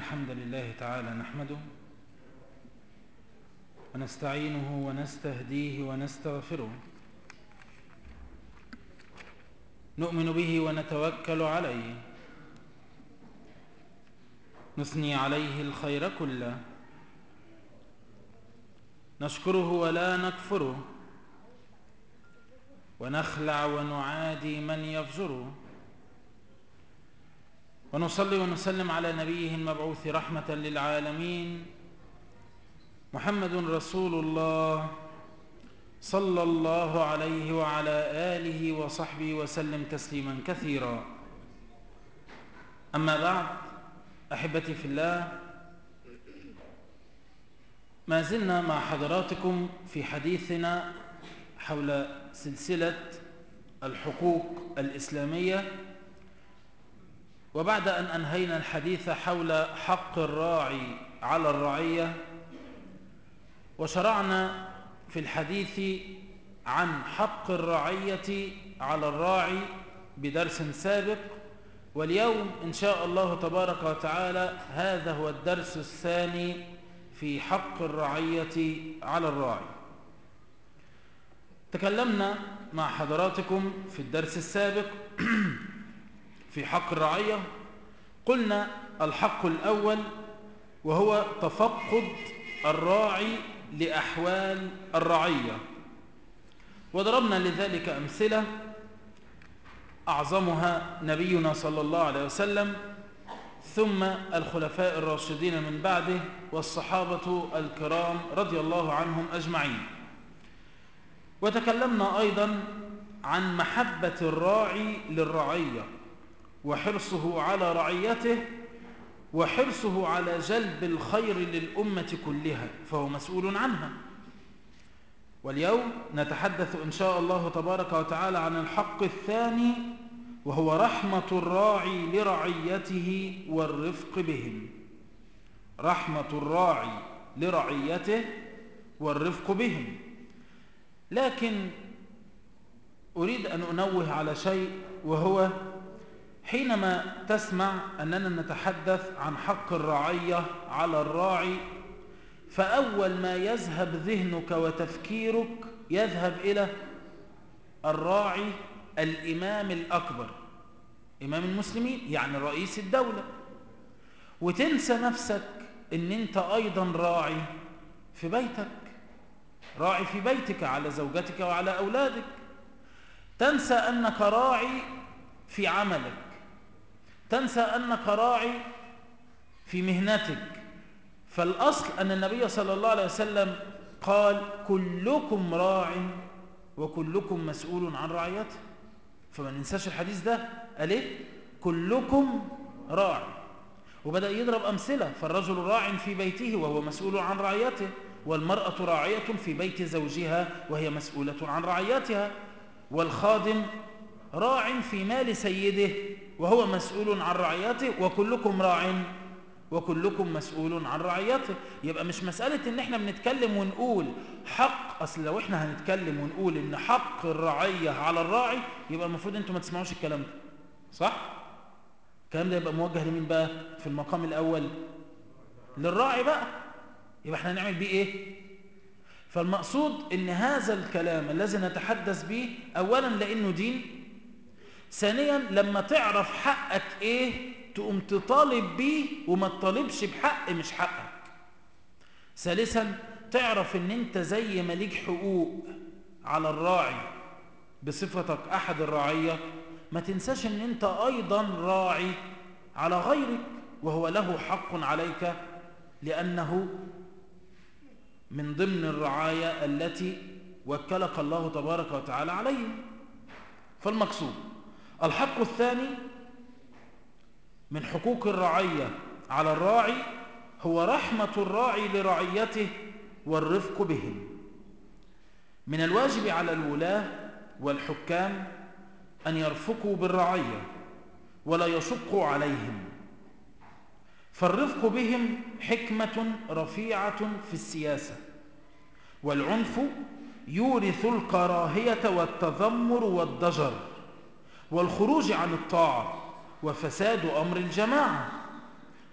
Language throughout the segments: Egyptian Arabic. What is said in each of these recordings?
الحمد لله تعالى نحمده ونستعينه ونستهديه ونستغفره نؤمن به ونتوكل عليه نثني عليه الخير كله نشكره ولا نكفره ونخلع ونعادي من يفجره ونصلي ونسلم على نبيه المبعوث رحمة للعالمين محمد رسول الله صلى الله عليه وعلى آله وصحبه وسلم تسليما كثيرا أما بعد أحبتي في الله ما زلنا مع حضراتكم في حديثنا حول سلسلة الحقوق الإسلامية وبعد أن أنهينا الحديث حول حق الراعي على الرعية وشرعنا في الحديث عن حق الرعية على الراعي بدرس سابق واليوم إن شاء الله تبارك وتعالى هذا هو الدرس الثاني في حق الرعية على الراعي تكلمنا مع حضراتكم في الدرس السابق في حق الرعية قلنا الحق الأول وهو تفقد الراعي لأحوال الرعية وضربنا لذلك أمثلة أعظمها نبينا صلى الله عليه وسلم ثم الخلفاء الراشدين من بعده والصحابة الكرام رضي الله عنهم أجمعين وتكلمنا أيضا عن محبة الراعي للرعية وحرصه على رعيته وحرصه على جلب الخير للأمة كلها فهو مسؤول عنها واليوم نتحدث إن شاء الله تبارك وتعالى عن الحق الثاني وهو رحمة الراعي لرعيته والرفق بهم رحمة الراعي لرعيته والرفق بهم لكن أريد أن أنوه على شيء وهو حينما تسمع أننا نتحدث عن حق الرعية على الراعي فأول ما يذهب ذهنك وتفكيرك يذهب إلى الراعي الإمام الأكبر إمام المسلمين يعني رئيس الدولة وتنسى نفسك أن أنت أيضا راعي في بيتك راعي في بيتك على زوجتك وعلى أولادك تنسى أنك راعي في عملك تنسى أنك راعي في مهنتك فالأصل أن النبي صلى الله عليه وسلم قال كلكم راع وكلكم مسؤول عن رعيته فما ننساش الحديث ده قال ايه كلكم راع وبدأ يضرب أمثلة فالرجل راع في بيته وهو مسؤول عن رعيته والمرأة راعية في بيت زوجها وهي مسؤولة عن رعيتها والخادم راع في مال سيده وهو مسؤول عن رعيته وكلكم راع وكلكم مسؤول عن رعيته يبقى مش مسألة ان احنا بنتكلم ونقول حق اصل لو احنا هنتكلم ونقول ان حق الرعية على الراعي يبقى المفروض انتم ما تسمعوش الكلام ده صح؟ الكلام ده يبقى موجه لمين بقى في المقام الاول للراعي بقى يبقى احنا نعمل بيه ايه فالمقصود ان هذا الكلام الذي نتحدث به اولا لانه دين ثانيا لما تعرف حقك ايه تقوم تطالب بيه وما تطالبش بحق مش حقك ثالثا تعرف ان انت زي ما ليك حقوق على الراعي بصفتك احد الرعية ما تنساش ان انت ايضا راعي على غيرك وهو له حق عليك لانه من ضمن الرعاية التي وكلك الله تبارك وتعالى عليه فالمقصود الحق الثاني من حقوق الرعية على الراعي هو رحمة الراعي لرعيته والرفق بهم من الواجب على الولاة والحكام أن يرفقوا بالرعية ولا يشقوا عليهم فالرفق بهم حكمة رفيعة في السياسة والعنف يورث الكراهية والتذمر والضجر والخروج عن الطاعة وفساد أمر الجماعة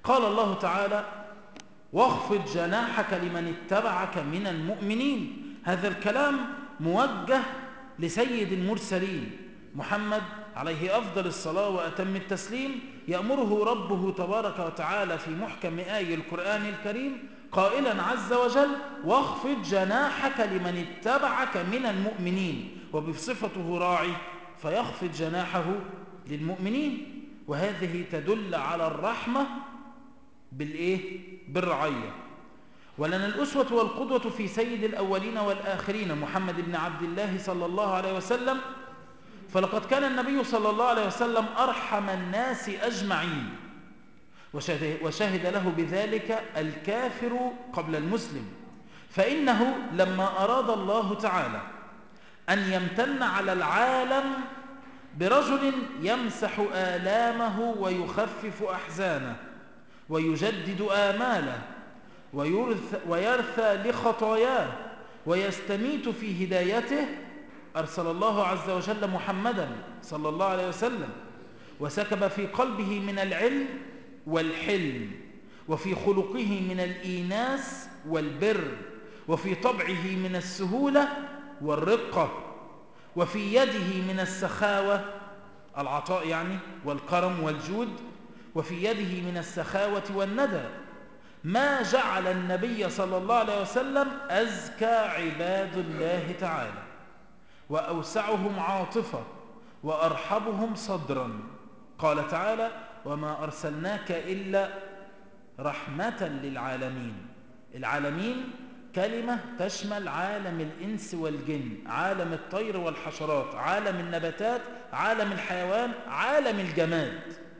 قال الله تعالى واخفض جناحك لمن اتبعك من المؤمنين هذا الكلام موجه لسيد المرسلين محمد عليه أفضل الصلاة وأتم التسليم يأمره ربه تبارك وتعالى في محكم آي القرآن الكريم قائلا عز وجل واخفض جناحك لمن اتبعك من المؤمنين وبصفته راعي فيخفض جناحه للمؤمنين وهذه تدل على الرحمة بالإيه؟ بالرعية ولنا الأسوة والقدوة في سيد الأولين والآخرين محمد بن عبد الله صلى الله عليه وسلم فلقد كان النبي صلى الله عليه وسلم أرحم الناس أجمعين وشهد له بذلك الكافر قبل المسلم فإنه لما أراد الله تعالى أن يمتن على العالم برجل يمسح آلامه ويخفف أحزانه ويجدد آماله ويرثى لخطاياه ويستميت في هدايته أرسل الله عز وجل محمدا صلى الله عليه وسلم وسكب في قلبه من العلم والحلم وفي خلقه من الإيناس والبر وفي طبعه من السهولة والرقة وفي يده من السخاوة العطاء يعني والكرم والجود وفي يده من السخاوة والندى ما جعل النبي صلى الله عليه وسلم أزكى عباد الله تعالى وأوسعهم عاطفة وأرحبهم صدرا قال تعالى وما أرسلناك إلا رحمة للعالمين العالمين كلمة تشمل عالم الإنس والجن عالم الطير والحشرات عالم النباتات عالم الحيوان عالم الجماد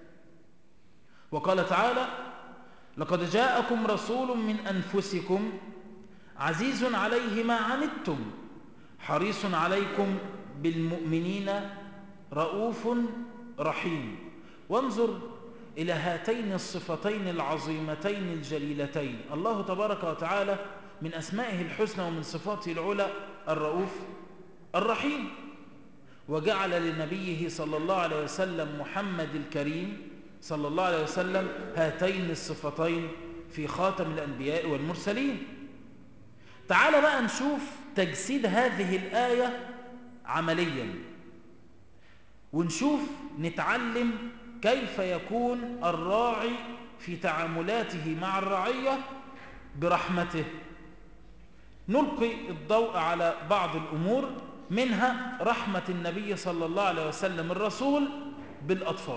وقال تعالى لقد جاءكم رسول من أنفسكم عزيز عليه ما عنتم حريص عليكم بالمؤمنين رؤوف رحيم وانظر إلى هاتين الصفتين العظيمتين الجليلتين الله تبارك وتعالى من أسمائه الحسنى ومن صفاته العلى الرؤوف الرحيم وجعل لنبيه صلى الله عليه وسلم محمد الكريم صلى الله عليه وسلم هاتين الصفتين في خاتم الأنبياء والمرسلين تعال بقى نشوف تجسيد هذه الآية عمليا ونشوف نتعلم كيف يكون الراعي في تعاملاته مع الرعية برحمته نلقي الضوء على بعض الأمور منها رحمة النبي صلى الله عليه وسلم الرسول بالأطفال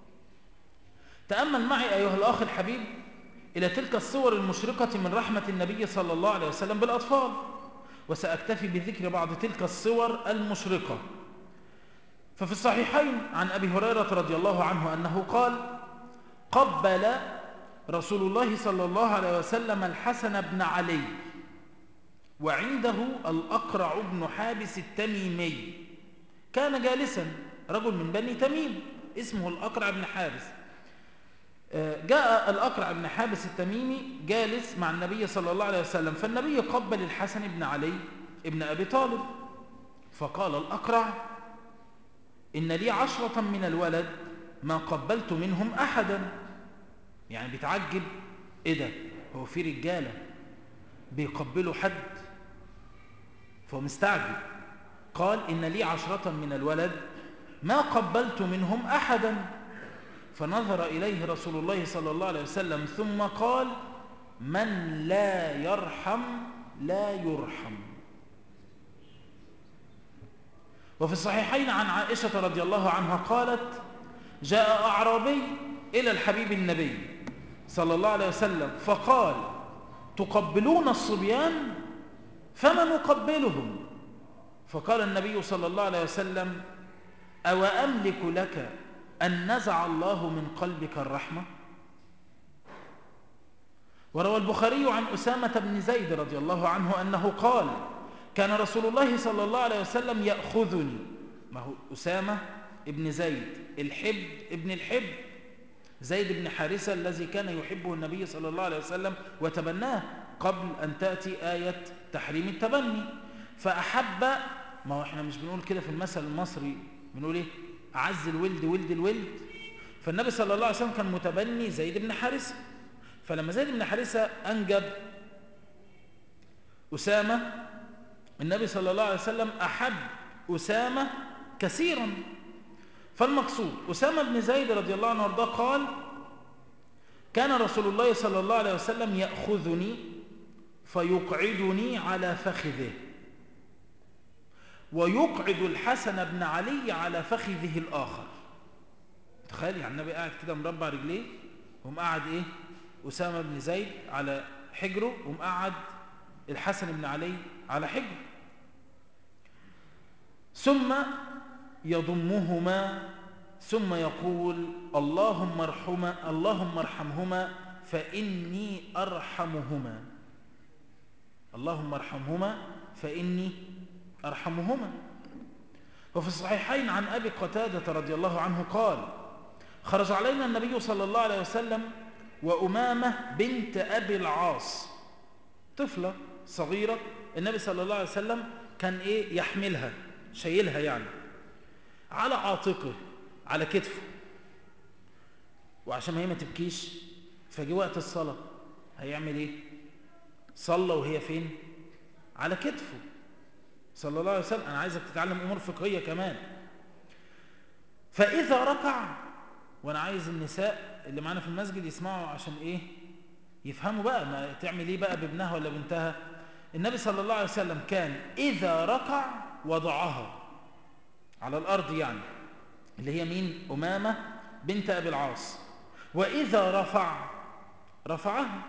تأمل معي أيها الأخ الحبيب إلى تلك الصور المشرقة من رحمة النبي صلى الله عليه وسلم بالأطفال وسأكتفي بذكر بعض تلك الصور المشرقة ففي الصحيحين عن أبي هريرة رضي الله عنه أنه قال قبل رسول الله صلى الله عليه وسلم الحسن بن علي وعنده الأقرع بن حابس التميمي كان جالسا رجل من بني تميم اسمه الأقرع بن حابس جاء الأقرع بن حابس التميمي جالس مع النبي صلى الله عليه وسلم فالنبي قبل الحسن بن علي ابن أبي طالب فقال الأقرع إن لي عشرة من الولد ما قبلت منهم أحدا يعني بيتعجب إيه ده هو في رجالة بيقبلوا حد فهو مستعجب قال إن لي عشرة من الولد ما قبلت منهم أحدا فنظر إليه رسول الله صلى الله عليه وسلم ثم قال من لا يرحم لا يرحم وفي الصحيحين عن عائشة رضي الله عنها قالت جاء أعرابي إلى الحبيب النبي صلى الله عليه وسلم فقال تقبلون الصبيان فما نقبلهم فقال النبي صلى الله عليه وسلم أو أملك لك أن نزع الله من قلبك الرحمة وروى البخاري عن أسامة بن زيد رضي الله عنه أنه قال كان رسول الله صلى الله عليه وسلم يأخذني ما هو أسامة ابن زيد الحب ابن الحب زيد بن حارثة الذي كان يحبه النبي صلى الله عليه وسلم وتبناه قبل أن تأتي آية تحريم التبني فأحب ما هو احنا مش بنقول كده في المثل المصري بنقول ايه أعز الولد ولد الولد فالنبي صلى الله عليه وسلم كان متبني زيد بن حارثة فلما زيد بن حارثة أنجب أسامة النبي صلى الله عليه وسلم أحب أسامة كثيرا فالمقصود أسامة بن زيد رضي الله عنه وارضاه قال كان رسول الله صلى الله عليه وسلم يأخذني فيقعدني على فخذه ويقعد الحسن بن علي على فخذه الآخر تخيل يعني النبي قاعد كده مربع رجليه ومقعد ايه أسامة بن زيد على حجره ومقعد الحسن بن علي على حجره ثم يضمهما ثم يقول اللهم ارحما اللهم ارحمهما فإني أرحمهما اللهم ارحمهما فإني أرحمهما وفي الصحيحين عن أبي قتادة رضي الله عنه قال خرج علينا النبي صلى الله عليه وسلم وأمامة بنت أبي العاص طفلة صغيرة النبي صلى الله عليه وسلم كان إيه يحملها شايلها يعني على عاتقه على كتفه وعشان هي ما تبكيش فجي وقت الصلاة هيعمل ايه صلى وهي فين على كتفه صلى الله عليه وسلم انا عايزك تتعلم امور فقهية كمان فاذا ركع وانا عايز النساء اللي معانا في المسجد يسمعوا عشان ايه يفهموا بقى ما تعمل ايه بقى بابنها ولا بنتها النبي صلى الله عليه وسلم كان اذا ركع وضعها على الارض يعني اللي هي مين أمامة بنت أبي العاص وإذا رفع رفعها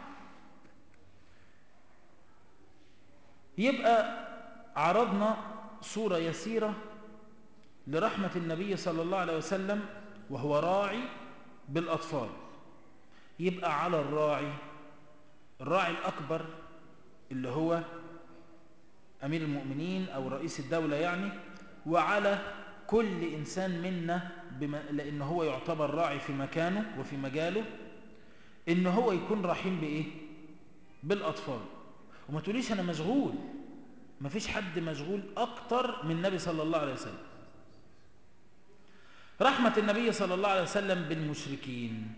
يبقى عرضنا صورة يسيرة لرحمة النبي صلى الله عليه وسلم وهو راعي بالأطفال يبقى على الراعي الراعي الأكبر اللي هو أمير المؤمنين أو رئيس الدولة يعني وعلى كل إنسان منا بما لأن هو يعتبر راعي في مكانه وفي مجاله إن هو يكون رحيم بإيه بالأطفال وما تقوليش أنا مشغول ما فيش حد مشغول أكتر من النبي صلى الله عليه وسلم رحمة النبي صلى الله عليه وسلم بالمشركين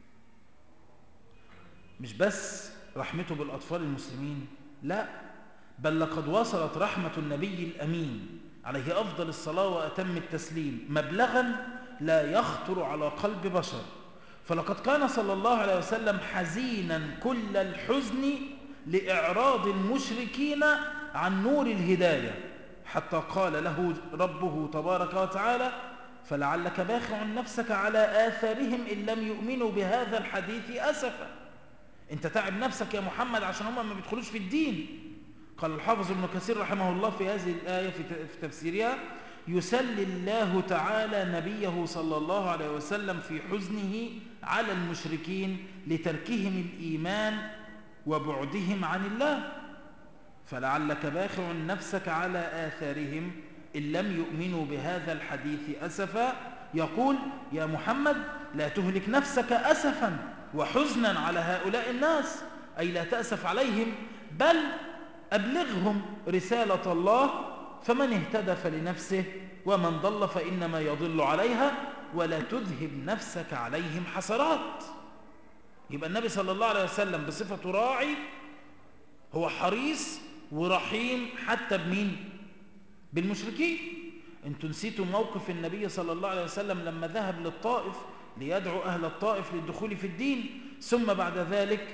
مش بس رحمته بالأطفال المسلمين لا بل لقد وصلت رحمة النبي الأمين عليه أفضل الصلاة وأتم التسليم مبلغا لا يخطر على قلب بشر فلقد كان صلى الله عليه وسلم حزينا كل الحزن لإعراض المشركين عن نور الهداية حتى قال له ربه تبارك وتعالى فلعلك باخع نفسك على آثارهم إن لم يؤمنوا بهذا الحديث أسفا انت تعب نفسك يا محمد عشان هم ما بيدخلوش في الدين قال الحافظ ابن كثير رحمه الله في هذه الآية في تفسيرها يسلي الله تعالى نبيه صلى الله عليه وسلم في حزنه على المشركين لتركهم الإيمان وبعدهم عن الله فلعلك باخع نفسك على آثارهم إن لم يؤمنوا بهذا الحديث أسفا يقول يا محمد لا تهلك نفسك أسفا وحزنا على هؤلاء الناس أي لا تأسف عليهم بل أبلغهم رسالة الله فمن اهتدى فلنفسه ومن ضل فإنما يضل عليها ولا تذهب نفسك عليهم حسرات يبقى النبي صلى الله عليه وسلم بصفة راعي هو حريص ورحيم حتى بمين بالمشركين انتوا نسيتوا موقف النبي صلى الله عليه وسلم لما ذهب للطائف ليدعو أهل الطائف للدخول في الدين ثم بعد ذلك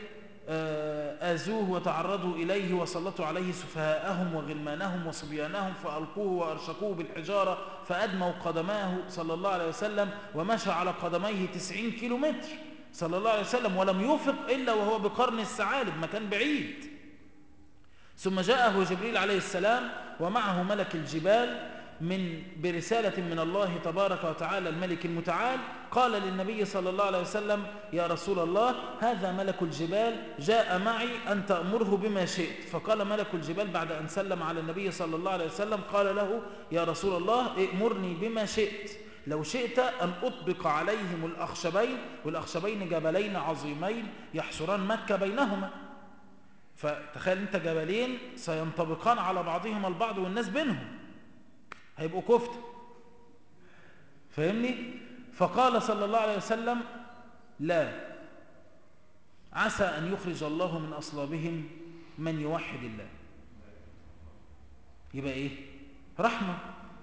آذوه وتعرضوا إليه وسلطوا عليه سفهاءهم وغلمانهم وصبيانهم فألقوه وأرشقوه بالحجارة فأدموا قدماه صلى الله عليه وسلم ومشى على قدميه تسعين كيلو متر صلى الله عليه وسلم ولم يفق إلا وهو بقرن الثعالب مكان بعيد ثم جاءه جبريل عليه السلام ومعه ملك الجبال من برسالة من الله تبارك وتعالى الملك المتعال قال للنبي صلى الله عليه وسلم يا رسول الله هذا ملك الجبال جاء معي أن تأمره بما شئت فقال ملك الجبال بعد أن سلم على النبي صلى الله عليه وسلم قال له يا رسول الله ائمرني بما شئت لو شئت أن أطبق عليهم الأخشبين والأخشبين جبلين عظيمين يحصران مكة بينهما فتخيل انت جبلين سينطبقان على بعضهما البعض والناس بينهم هيبقوا كفتة فاهمني فقال صلى الله عليه وسلم لا عسى أن يخرج الله من أصلابهم من يوحد الله يبقى إيه رحمة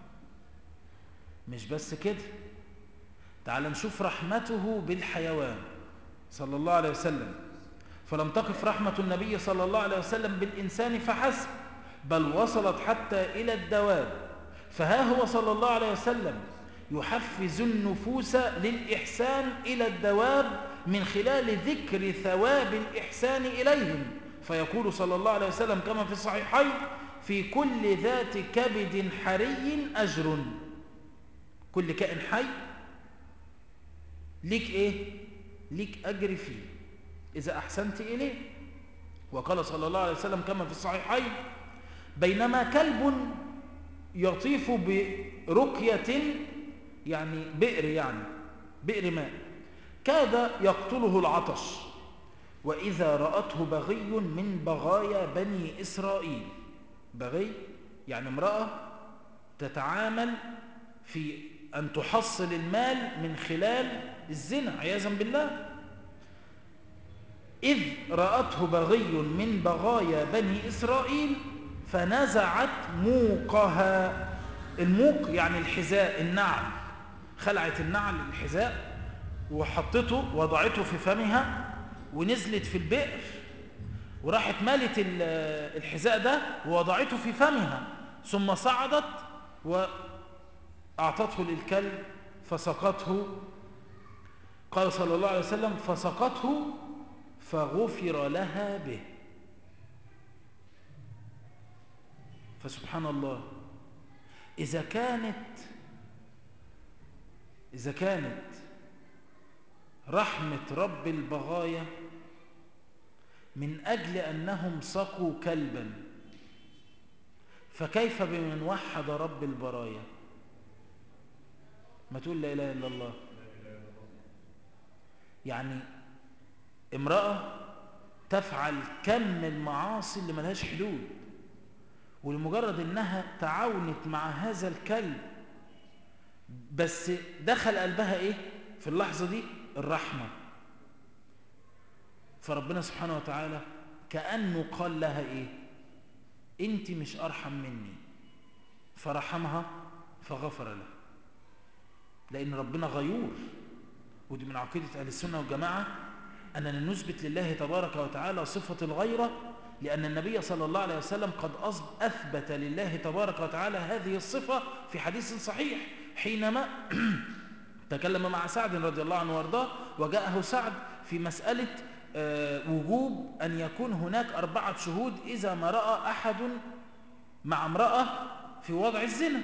مش بس كده تعال نشوف رحمته بالحيوان صلى الله عليه وسلم فلم تقف رحمة النبي صلى الله عليه وسلم بالإنسان فحسب بل وصلت حتى إلى الدواب فها هو صلى الله عليه وسلم يحفز النفوس للإحسان إلى الدواب من خلال ذكر ثواب الإحسان إليهم فيقول صلى الله عليه وسلم كما في الصحيحين في كل ذات كبد حري أجر كل كائن حي ليك إيه؟ ليك أجر فيه إذا أحسنت إليه وقال صلى الله عليه وسلم كما في الصحيحين بينما كلب يطيف برقية يعني بئر يعني بئر ماء كاد يقتله العطش وإذا رأته بغي من بغايا بني إسرائيل بغي يعني امرأة تتعامل في أن تحصل المال من خلال الزنا عياذا بالله إذ رأته بغي من بغايا بني إسرائيل فنزعت موقها الموق يعني الحذاء النعل خلعت النعل الحذاء وحطته وضعته في فمها ونزلت في البئر وراحت مالت الحذاء ده ووضعته في فمها ثم صعدت وأعطته للكلب فسقته قال صلى الله عليه وسلم فسقته فغفر لها به فسبحان الله إذا كانت إذا كانت رحمة رب البغايا من أجل أنهم سقوا كلبا فكيف بمن وحد رب البرايا ما تقول لا إله إلا الله يعني امرأة تفعل كم المعاصي اللي ملهاش حدود ولمجرد انها تعاونت مع هذا الكلب بس دخل قلبها ايه في اللحظة دي الرحمة فربنا سبحانه وتعالى كأنه قال لها ايه انت مش ارحم مني فرحمها فغفر لها لان ربنا غيور ودي من عقيدة اهل السنة والجماعة اننا نثبت لله تبارك وتعالى صفة الغيرة لأن النبي صلى الله عليه وسلم قد أثبت لله تبارك وتعالى هذه الصفة في حديث صحيح حينما تكلم مع سعد رضي الله عنه وارضاه وجاءه سعد في مسألة وجوب أن يكون هناك أربعة شهود إذا ما رأى أحد مع امرأة في وضع الزنا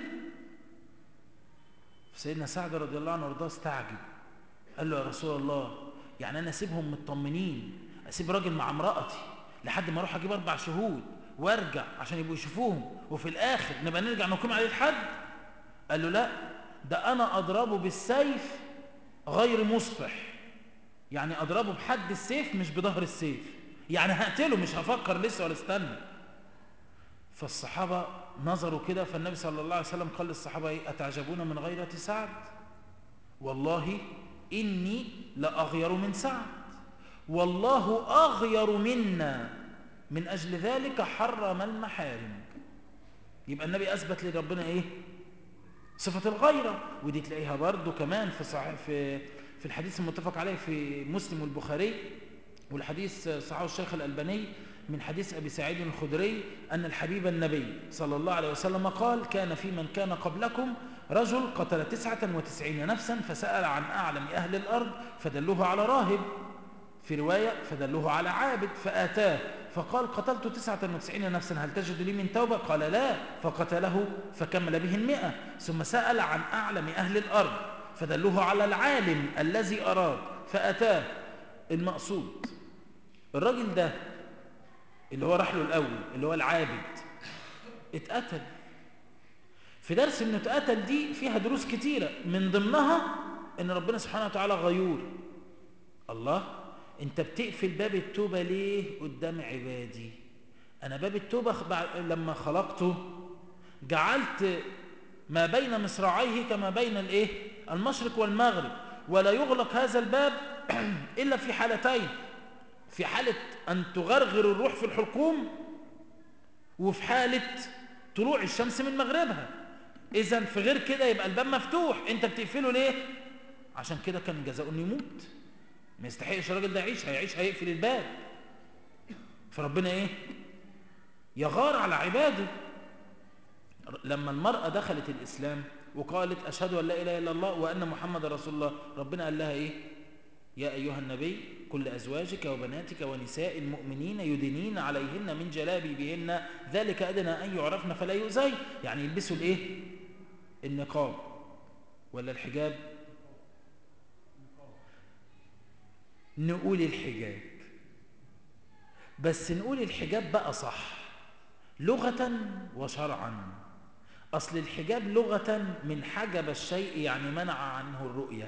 سيدنا سعد رضي الله عنه وارضاه استعجب قال له يا رسول الله يعني أنا أسيبهم مطمنين أسيب راجل مع امرأتي لحد ما اروح اجيب اربع شهود وارجع عشان يبقوا يشوفوهم وفي الاخر نبقى نرجع نقيم عليه الحد قال له لا ده انا اضربه بالسيف غير مصفح يعني اضربه بحد السيف مش بظهر السيف يعني هقتله مش هفكر لسه ولا استنى فالصحابة نظروا كده فالنبي صلى الله عليه وسلم قال للصحابة ايه اتعجبون من غيرة سعد والله اني لاغير من سعد والله أغير منا من أجل ذلك حرم المحارم يبقى النبي أثبت لربنا إيه صفة الغيرة ودي تلاقيها برضو كمان في, صحيح في, في الحديث المتفق عليه في مسلم والبخاري والحديث صحيح الشيخ الألباني من حديث أبي سعيد الخدري أن الحبيب النبي صلى الله عليه وسلم قال كان في من كان قبلكم رجل قتل تسعة وتسعين نفسا فسأل عن أعلم أهل الأرض فدلوه على راهب في رواية فدلوه على عابد فآتاه فقال قتلت تسعة وتسعين نفسا هل تجد لي من توبة قال لا فقتله فكمل به المئة ثم سأل عن أعلم أهل الأرض فدلوه على العالم الذي أراد فأتاه المقصود الراجل ده اللي هو راح له الأول اللي هو العابد اتقتل في درس انه اتقتل دي فيها دروس كتيرة من ضمنها ان ربنا سبحانه وتعالى غيور الله انت بتقفل باب التوبة ليه قدام عبادي انا باب التوبة لما خلقته جعلت ما بين مصراعيه كما بين الايه المشرق والمغرب ولا يغلق هذا الباب إلا في حالتين في حالة أن تغرغر الروح في الحلقوم وفي حالة طلوع الشمس من مغربها إذا في غير كده يبقى الباب مفتوح أنت بتقفله ليه؟ عشان كده كان جزاؤه انه يموت ما يستحقش الراجل ده يعيش هيعيش هيقفل الباب فربنا ايه يغار على عباده لما المرأة دخلت الإسلام وقالت أشهد أن لا إله إلا الله وأن محمد رسول الله ربنا قال لها إيه يا أيها النبي كل أزواجك وبناتك ونساء المؤمنين يدنين عليهن من جلابيبهن ذلك أدنى أن يعرفن فلا يؤذين يعني يلبسوا الإيه النقاب ولا الحجاب نقول الحجاب بس نقول الحجاب بقى صح لغة وشرعا أصل الحجاب لغة من حجب الشيء يعني منع عنه الرؤية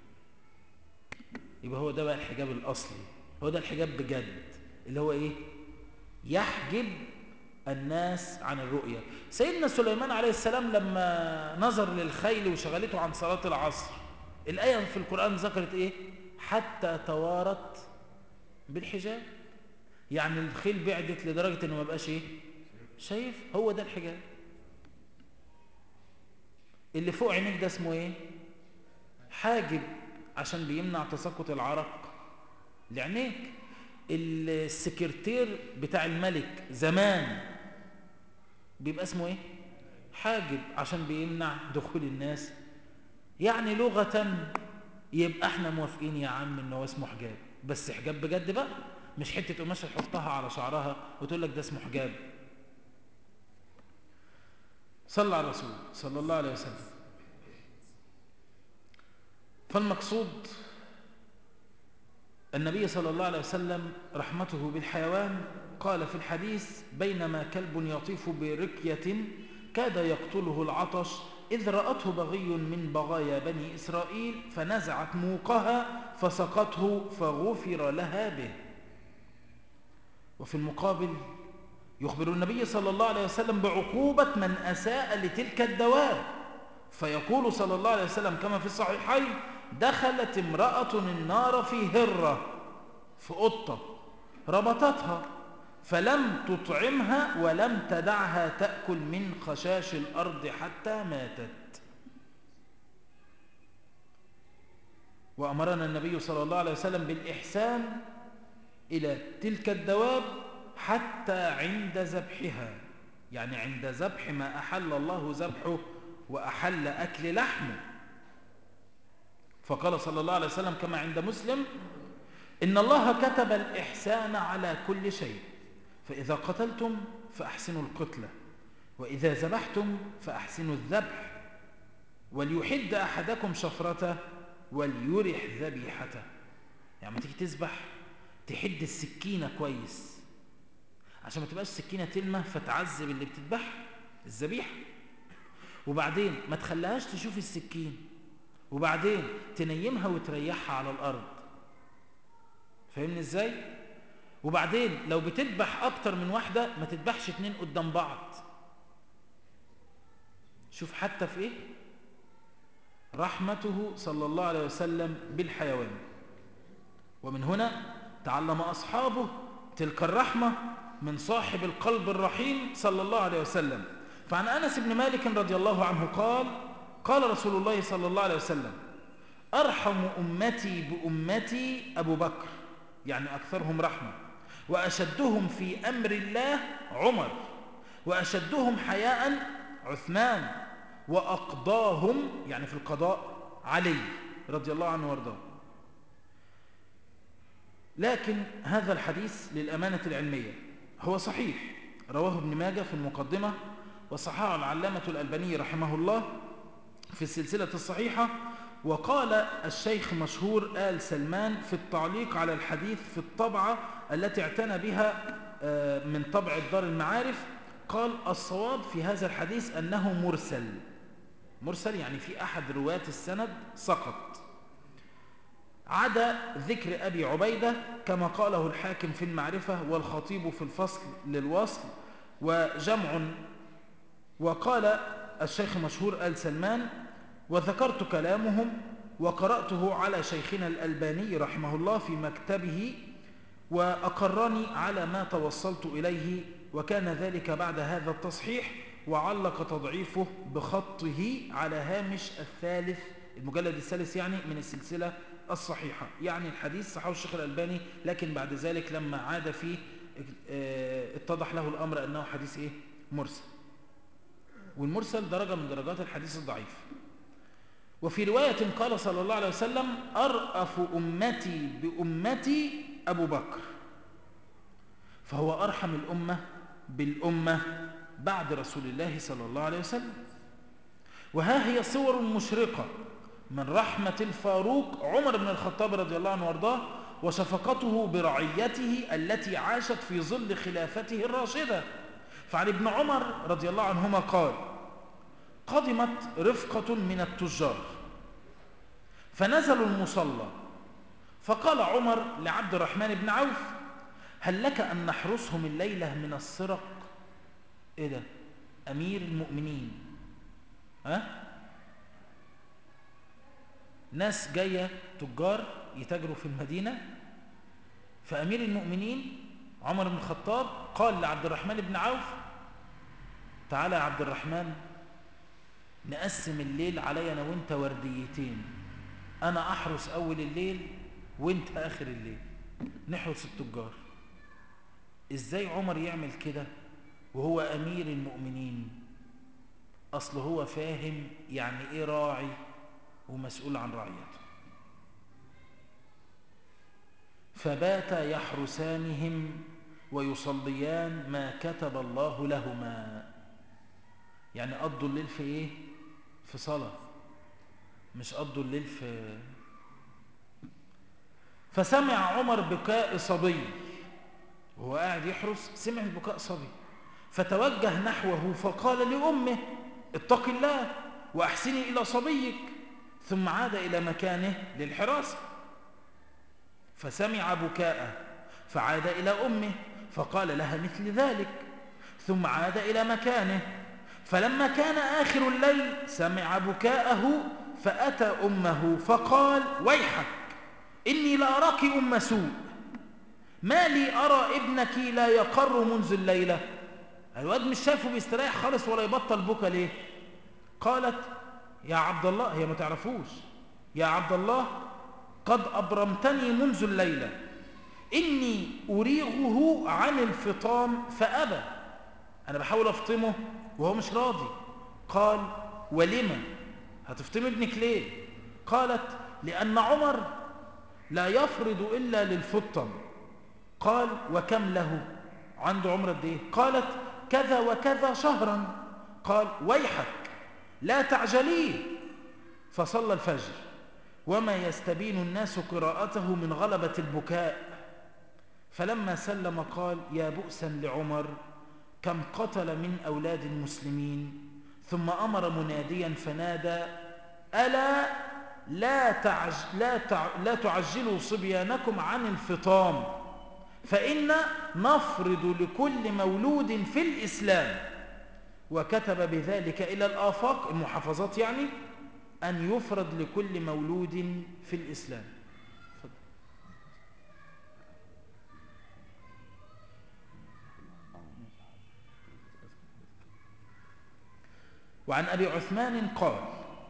يبقى هو ده بقى الحجاب الأصلي هو ده الحجاب بجد اللي هو إيه يحجب الناس عن الرؤية سيدنا سليمان عليه السلام لما نظر للخيل وشغلته عن صلاة العصر الآية في القرآن ذكرت إيه حتى توارت بالحجاب يعني الخيل بعدت لدرجة انه ما بقاش ايه شايف هو ده الحجاب اللي فوق عينيك ده اسمه ايه حاجب عشان بيمنع تساقط العرق لعينيك السكرتير بتاع الملك زمان بيبقى اسمه ايه حاجب عشان بيمنع دخول الناس يعني لغة يبقى احنا موافقين يا عم ان هو اسمه حجاب بس حجاب بجد بقى مش حته قماشه تحطها على شعرها وتقول لك ده اسمه حجاب صلى على الرسول صلى الله عليه وسلم فالمقصود النبي صلى الله عليه وسلم رحمته بالحيوان قال في الحديث بينما كلب يطيف بركية كاد يقتله العطش إذ رأته بغي من بغايا بني إسرائيل فنزعت موقها فسقته فغفر لها به وفي المقابل يخبر النبي صلى الله عليه وسلم بعقوبة من أساء لتلك الدواب فيقول صلى الله عليه وسلم كما في الصحيحين دخلت امرأة النار في هرة في قطة ربطتها فلم تطعمها ولم تدعها تأكل من خشاش الأرض حتى ماتت وأمرنا النبي صلى الله عليه وسلم بالإحسان إلى تلك الدواب حتى عند ذبحها يعني عند ذبح ما أحل الله ذبحه وأحل أكل لحمه فقال صلى الله عليه وسلم كما عند مسلم إن الله كتب الإحسان على كل شيء فإذا قتلتم فأحسنوا القتلة وإذا ذبحتم فأحسنوا الذبح وليحد أحدكم شفرته وليرح ذبيحته يعني ما تيجي تذبح تحد السكينة كويس عشان ما تبقاش السكينة تلمة فتعذب اللي بتذبح الذبيحة وبعدين ما تخليهاش تشوف السكين وبعدين تنيمها وتريحها على الأرض فاهمني ازاي؟ وبعدين لو بتذبح أكتر من واحدة ما تذبحش اتنين قدام بعض شوف حتى في ايه؟ رحمته صلى الله عليه وسلم بالحيوان ومن هنا تعلم أصحابه تلك الرحمة من صاحب القلب الرحيم صلى الله عليه وسلم فعن أنس بن مالك رضي الله عنه قال قال رسول الله صلى الله عليه وسلم أرحم أمتي بأمتي أبو بكر يعني أكثرهم رحمة وأشدهم في أمر الله عمر وأشدهم حياء عثمان وأقضاهم يعني في القضاء علي رضي الله عنه وارضاه لكن هذا الحديث للأمانة العلمية هو صحيح رواه ابن ماجه في المقدمة وصححه العلامة الألباني رحمه الله في السلسلة الصحيحة وقال الشيخ مشهور آل سلمان في التعليق على الحديث في الطبعة التي اعتنى بها من طبع الدار المعارف قال الصواب في هذا الحديث أنه مرسل مرسل يعني في أحد رواة السند سقط عدا ذكر أبي عبيدة كما قاله الحاكم في المعرفة والخطيب في الفصل للوصل وجمع وقال الشيخ مشهور آل سلمان وذكرت كلامهم وقرأته على شيخنا الألباني رحمه الله في مكتبه وأقرني على ما توصلت إليه وكان ذلك بعد هذا التصحيح وعلق تضعيفه بخطه على هامش الثالث المجلد الثالث يعني من السلسلة الصحيحة يعني الحديث صححه الشيخ الألباني لكن بعد ذلك لما عاد فيه اتضح له الأمر أنه حديث إيه؟ مرسل والمرسل درجة من درجات الحديث الضعيف وفي رواية قال صلى الله عليه وسلم أرأف أمتي بأمتي أبو بكر فهو أرحم الأمة بالأمة بعد رسول الله صلى الله عليه وسلم وها هي صور مشرقة من رحمة الفاروق عمر بن الخطاب رضي الله عنه وارضاه وشفقته برعيته التي عاشت في ظل خلافته الراشدة فعن ابن عمر رضي الله عنهما قال قدمت رفقة من التجار فنزلوا المصلى فقال عمر لعبد الرحمن بن عوف هل لك أن نحرسهم الليلة من السرق إيه ده أمير المؤمنين ها ناس جاية تجار يتاجروا في المدينة فأمير المؤمنين عمر بن الخطاب قال لعبد الرحمن بن عوف تعالى يا عبد الرحمن نقسم الليل علي أنا وانت ورديتين أنا أحرس أول الليل وانت آخر الليل نحرس التجار إزاي عمر يعمل كده وهو أمير المؤمنين أصل هو فاهم يعني إيه راعي ومسؤول عن رعيته فبات يحرسانهم ويصليان ما كتب الله لهما يعني قضوا الليل في ايه في صلاة مش قضوا الليل في فسمع عمر بكاء صبي وهو قاعد يحرس سمع البكاء صبي فتوجه نحوه فقال لأمه اتق الله وأحسني إلى صبيك ثم عاد إلى مكانه للحراسة فسمع بكاءه فعاد إلى أمه فقال لها مثل ذلك ثم عاد إلى مكانه فلما كان آخر الليل سمع بكاءه فأتى أمه فقال ويحك إني لأراك أم سوء ما لي أرى ابنك لا يقر منذ الليلة الواد مش شايفه بيستريح خالص ولا يبطل بكى ليه قالت يا عبد الله هي ما تعرفوش يا عبد الله قد أبرمتني منذ الليلة إني أريغه عن الفطام فأبى أنا بحاول أفطمه وهو مش راضي قال ولما هتفطم ابنك ليه قالت لأن عمر لا يفرض إلا للفطم قال وكم له عنده عمر قد ايه قالت كذا وكذا شهرا قال ويحك لا تعجليه فصلى الفجر وما يستبين الناس قراءته من غلبة البكاء فلما سلم قال يا بؤسا لعمر كم قتل من أولاد المسلمين ثم أمر مناديا فنادى ألا لا, تعج لا, تع لا تعجلوا صبيانكم عن الفطام فإن نفرض لكل مولود في الإسلام وكتب بذلك إلى الآفاق المحافظات يعني أن يفرض لكل مولود في الإسلام وعن أبي عثمان قال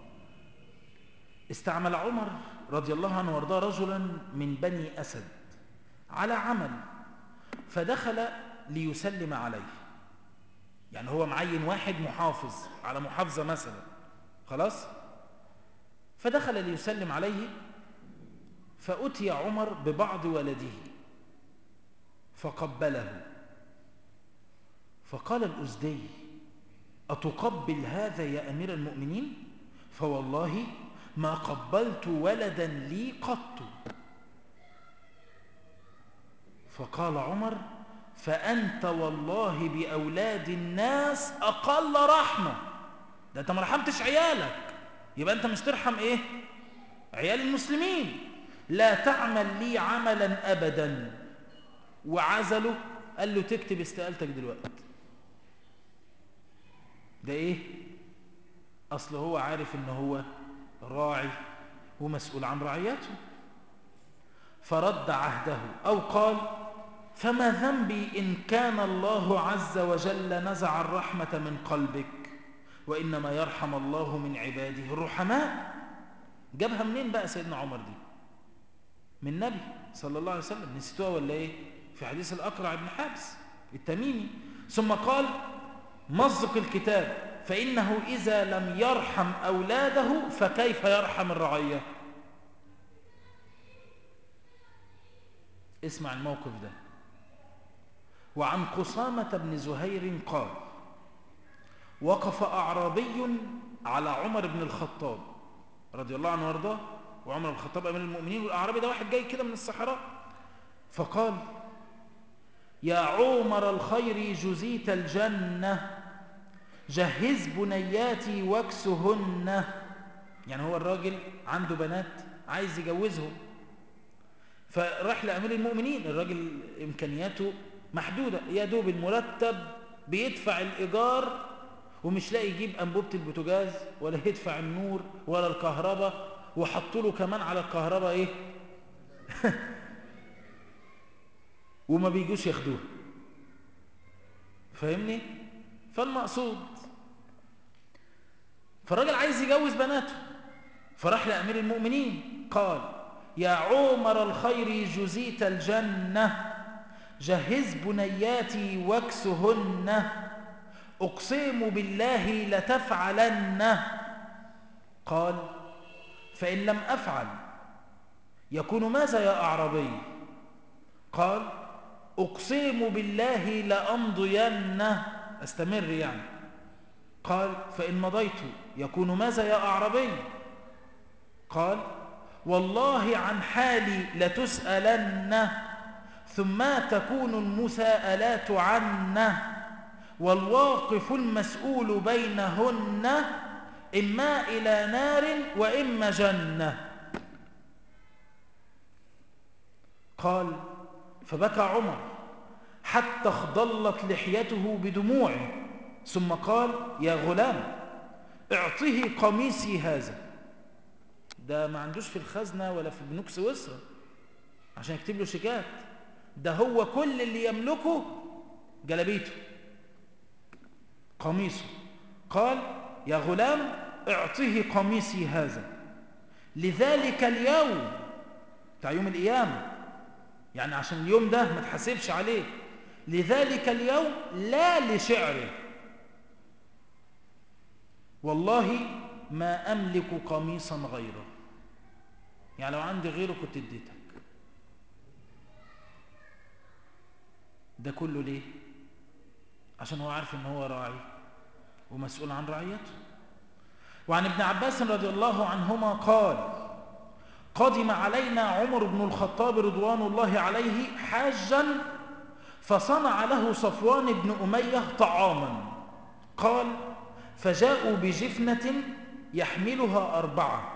استعمل عمر رضي الله عنه وارضاه رجلا من بني أسد على عمل فدخل ليسلم عليه يعني هو معين واحد محافظ على محافظة مثلا خلاص فدخل ليسلم عليه فأتي عمر ببعض ولده فقبله فقال الأزدي أتقبل هذا يا أمير المؤمنين فوالله ما قبلت ولدا لي قط فقال عمر فأنت والله بأولاد الناس أقل رحمة ده أنت ما رحمتش عيالك يبقى أنت مش ترحم إيه عيال المسلمين لا تعمل لي عملا أبدا وعزله قال له تكتب استقالتك دلوقتي ده إيه أصل هو عارف إن هو راعي ومسؤول عن رعيته فرد عهده أو قال فما ذنبي إن كان الله عز وجل نزع الرحمة من قلبك وإنما يرحم الله من عباده الرحماء جابها منين بقى سيدنا عمر دي من النبي صلى الله عليه وسلم نسيتوها ولا ايه في حديث الأقرع بن حابس التميمي ثم قال مصدق الكتاب فإنه إذا لم يرحم أولاده فكيف يرحم الرعية اسمع الموقف ده وعن قصامة بن زهير قال وقف أعرابي على عمر بن الخطاب رضي الله عنه وارضاه وعمر بن الخطاب أمير المؤمنين والأعرابي ده واحد جاي كده من الصحراء فقال يا عمر الخير جزيت الجنة جهز بنياتي واكسهن يعني هو الراجل عنده بنات عايز يجوزهم فراح لأمير المؤمنين الراجل إمكانياته محدودة يا دوب المرتب بيدفع الإيجار ومش لاقي يجيب أنبوبة البوتاجاز ولا يدفع النور ولا الكهرباء وحطوا له كمان على الكهرباء إيه وما بيجوش ياخدوها فاهمني فالمقصود فالراجل عايز يجوز بناته فراح لأمير المؤمنين قال يا عمر الخير جزيت الجنة جهز بنياتي واكسهن أقسم بالله لتفعلن قال فإن لم أفعل يكون ماذا يا أعربي قال أقسم بالله لأمضين أستمر يعني قال فإن مضيت يكون ماذا يا أعربي قال والله عن حالي لتسألن ثم تكون المساءلات عنا والواقف المسؤول بينهن إما إلى نار وإما جنة قال فبكى عمر حتى اخضلت لحيته بدموعه ثم قال يا غلام اعطه قميصي هذا ده ما عندوش في الخزنة ولا في بنوك سويسرا عشان يكتب له شيكات ده هو كل اللي يملكه جلبيته قميصه قال يا غلام اعطه قميصي هذا لذلك اليوم بتاع يوم القيامة يعني عشان اليوم ده ما تحاسبش عليه لذلك اليوم لا لشعره والله ما أملك قميصا غيره يعني لو عندي غيره كنت اديتك ده كله ليه عشان هو عارف ان هو راعي ومسؤول عن رعيته وعن ابن عباس رضي الله عنهما قال قدم علينا عمر بن الخطاب رضوان الله عليه حاجا فصنع له صفوان بن أمية طعاما قال فجاءوا بجفنة يحملها أربعة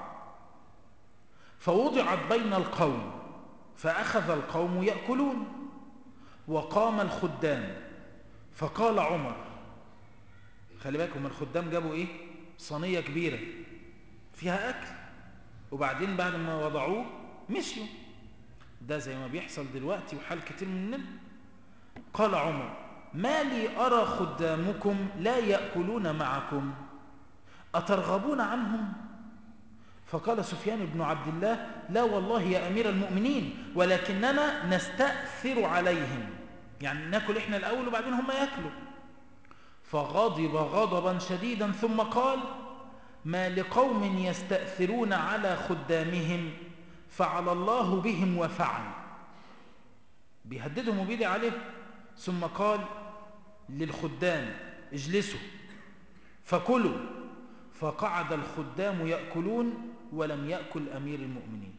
فوضعت بين القوم فأخذ القوم يأكلون وقام الخدام فقال عمر خلي بالكم الخدام جابوا ايه صينيه كبيره فيها اكل وبعدين بعد ما وضعوه مشيوا ده زي ما بيحصل دلوقتي وحال كتير مننا قال عمر ما لي ارى خدامكم لا ياكلون معكم اترغبون عنهم فقال سفيان بن عبد الله لا والله يا امير المؤمنين ولكننا نستاثر عليهم يعني ناكل احنا الاول وبعدين هم ياكلوا فغضب غضبا شديدا ثم قال ما لقوم يستأثرون على خدامهم فعلى الله بهم وفعل بيهددهم وبيدي عليهم ثم قال للخدام اجلسوا فكلوا فقعد الخدام يأكلون ولم يأكل أمير المؤمنين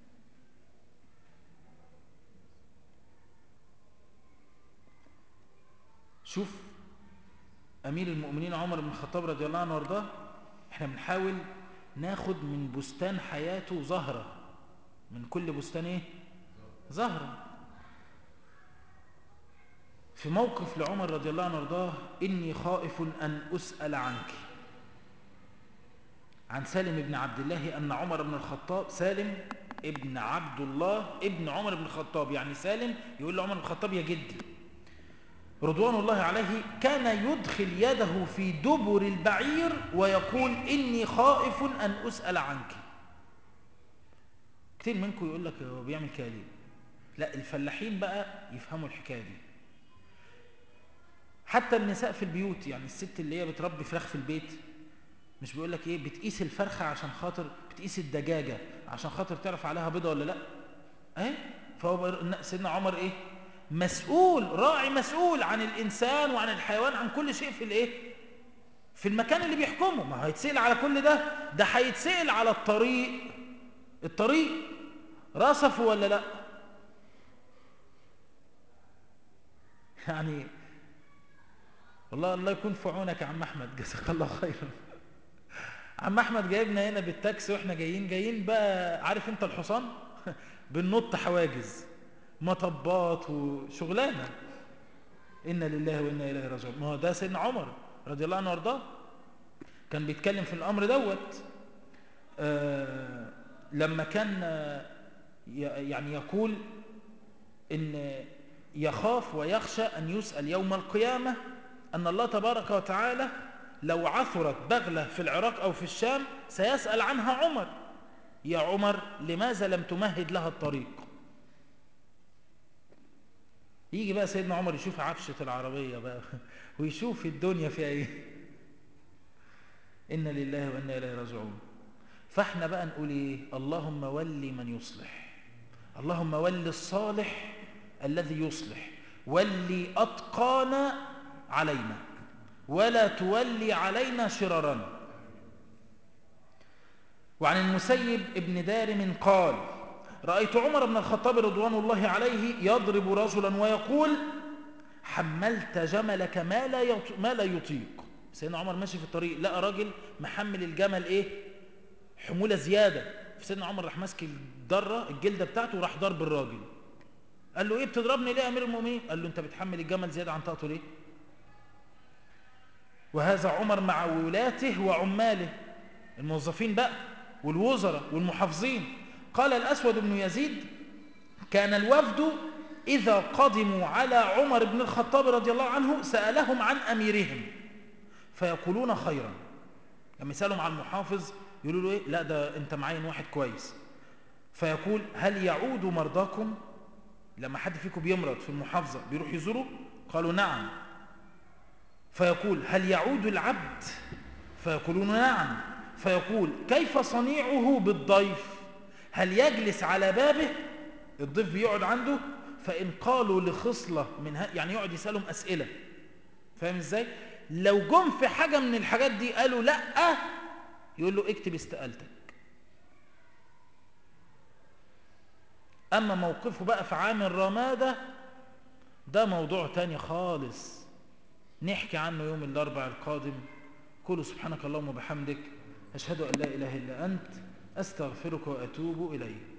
شوف أمير المؤمنين عمر بن الخطاب رضي الله عنه وارضاه احنا بنحاول ناخد من بستان حياته زهرة من كل بستان ايه زهرة في موقف لعمر رضي الله عنه وارضاه إني خائف أن أسأل عنك عن سالم بن عبد الله أن عمر بن الخطاب سالم ابن عبد الله ابن عمر بن الخطاب يعني سالم يقول لعمر بن الخطاب يا جدي رضوان الله عليه كان يدخل يده في دبر البعير ويقول إني خائف أن أسأل عنك كتير منكم يقول لك هو بيعمل كده ليه لا الفلاحين بقى يفهموا الحكاية دي حتى النساء في البيوت يعني الست اللي هي بتربي فراخ في البيت مش بيقول لك ايه بتقيس الفرخة عشان خاطر بتقيس الدجاجة عشان خاطر تعرف عليها بيضة ولا لا اهي فهو سيدنا عمر ايه مسؤول راعي مسؤول عن الانسان وعن الحيوان عن كل شيء في الايه في المكان اللي بيحكمه ما هيتسأل على كل ده ده هيتسأل على الطريق الطريق رصفه ولا لا يعني والله الله يكون في عونك يا عم احمد جزاك الله خيرا عم احمد جايبنا هنا بالتاكسي واحنا جايين جايين بقى عارف انت الحصان بننط حواجز مطبات وشغلانه انا لله وانا اليه راجعون ما هو ده سيدنا عمر رضي الله عنه وارضاه كان بيتكلم في الامر دوت آه لما كان آه يعني يقول ان يخاف ويخشى ان يسال يوم القيامه ان الله تبارك وتعالى لو عثرت بغلة في العراق أو في الشام سيسأل عنها عمر يا عمر لماذا لم تمهد لها الطريق يجي بقى سيدنا عمر يشوف عفشة العربية بقى ويشوف الدنيا فيها ايه إنا لله وإنا إليه راجعون فاحنا بقى نقول ايه اللهم ولي من يصلح اللهم ولي الصالح الذي يصلح ولي أتقانا علينا ولا تولي علينا شررا وعن المسيب ابن دارم قال رأيت عمر بن الخطاب رضوان الله عليه يضرب رجلا ويقول حملت جملك ما لا ما لا يطيق سيدنا عمر ماشي في الطريق لقى راجل محمل الجمل ايه حمولة زيادة سيدنا عمر راح ماسك الدرة الجلدة بتاعته وراح ضرب الراجل قال له ايه بتضربني ليه يا امير المؤمنين قال له انت بتحمل الجمل زيادة عن طاقته ليه وهذا عمر مع ولاته وعماله الموظفين بقى والوزراء والمحافظين قال الأسود بن يزيد كان الوفد إذا قدموا على عمر بن الخطاب رضي الله عنه سألهم عن أميرهم فيقولون خيرا لما يسألهم عن المحافظ يقولوا له إيه لا ده أنت معين واحد كويس فيقول هل يعود مرضاكم لما حد فيكم بيمرض في المحافظة بيروح يزوره قالوا نعم فيقول هل يعود العبد فيقولون نعم فيقول كيف صنيعه بالضيف هل يجلس على بابه الضيف بيقعد عنده فإن قالوا لخصلة من ها يعني يقعد يسألهم أسئلة فاهم ازاي لو جم في حاجة من الحاجات دي قالوا لا يقول له اكتب استقالتك أما موقفه بقى في عام الرمادة ده موضوع تاني خالص نحكي عنه يوم الأربع القادم قولوا سبحانك اللهم وبحمدك أشهد أن لا إله إلا أنت أستغفرك وأتوب إليك